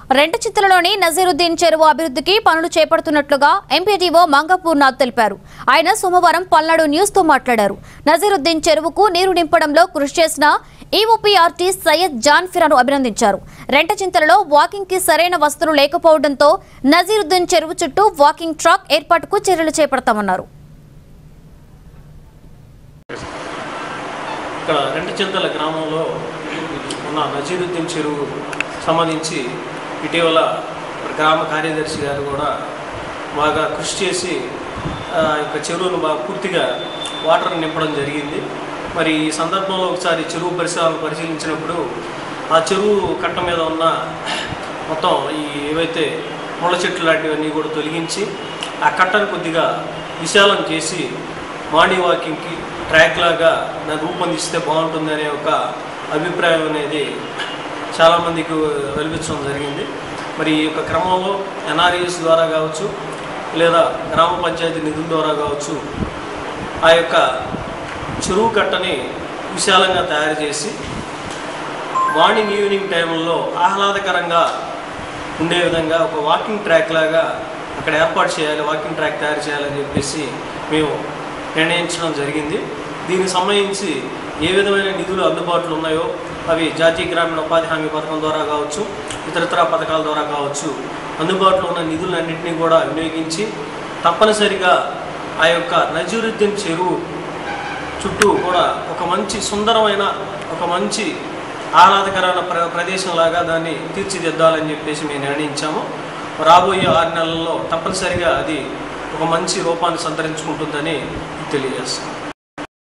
రెంటచిత్తలలోని నజీరుద్దీన్ చెరువు అభివృద్ధికి పనులు చేపడుతున్నట్లుగా ఎంపీడీఓ మంగపూర్ నాథ్ తెలిపారు ఆయన సోమవారం పల్నాడు న్యూస్ తో మాట్లాడారు నజీరుద్దీన్ చెరువుకు నీరు నింపడంలో కృషి చేసిన ఈఓపీఆర్టీ సయ్యద్ జాన్ ఫిరాను అభినందించారు రెంటచింతలలో వాకింగ్ కి సరైన వసతులు లేకపోవడంతో నజీరుద్దీన్ చెరువు చుట్టూ వాకింగ్ ట్రాక్ ఏర్పాటుకు చర్యలు చేపడతామన్నారు ఇక్కడ రెండు చింతల గ్రామంలో ఉన్న నజీరుద్దీన్ చెరువు సంబంధించి ఇటీవల గ్రామ కార్యదర్శి గారు కూడా బాగా కృషి చేసి ఆ యొక్క చెరువును బాగా పూర్తిగా వాటర్ నింపడం జరిగింది మరి ఈ సందర్భంలో ఒకసారి చెరువు పరిసరాలను పరిశీలించినప్పుడు ఆ చెరువు కట్ట మీద ఉన్న మొత్తం ఈ ఏవైతే ముళ్ళ చెట్లు లాంటివన్నీ కూడా తొలగించి ఆ కట్టను కొద్దిగా విశాలం చేసి మార్నింగ్ వాకింగ్కి ట్రాక్ లాగా దాన్ని రూపొందిస్తే బాగుంటుంది అనే ఒక అభిప్రాయం అనేది చాలామందికి వెలిపించడం జరిగింది మరి ఈ యొక్క క్రమంలో ఎన్ఆర్ఈఎస్ ద్వారా కావచ్చు లేదా గ్రామ పంచాయతీ నిధుల ద్వారా కావచ్చు ఆ యొక్క చెరువు కట్టని విశాలంగా తయారు చేసి మార్నింగ్ ఈవినింగ్ టైంలో ఆహ్లాదకరంగా ఉండే విధంగా ఒక వాకింగ్ ట్రాక్ లాగా అక్కడ ఏర్పాటు చేయాలి వాకింగ్ ట్రాక్ తయారు చేయాలని చెప్పేసి మేము నిర్ణయించడం జరిగింది దీనికి సంబంధించి ఏ విధమైన నిధులు అందుబాటులో ఉన్నాయో అవి జాతీయ గ్రామీణ ఉపాధి హామీ పథకం ద్వారా కావచ్చు ఇతరతర పథకాల ద్వారా కావచ్చు అందుబాటులో ఉన్న నిధులన్నింటినీ కూడా వినియోగించి తప్పనిసరిగా ఆ యొక్క నజీరుద్దీన్ చెరువు చుట్టూ కూడా ఒక మంచి సుందరమైన ఒక మంచి ఆహ్లాదకరమైన ప్ర ప్రదేశంలాగా దాన్ని తీర్చిదిద్దాలని చెప్పేసి మేము నిర్ణయించాము రాబోయే ఆరు నెలల్లో తప్పనిసరిగా అది ఒక మంచి రూపాన్ని సంతరించుకుంటుందని తెలియజేస్తాం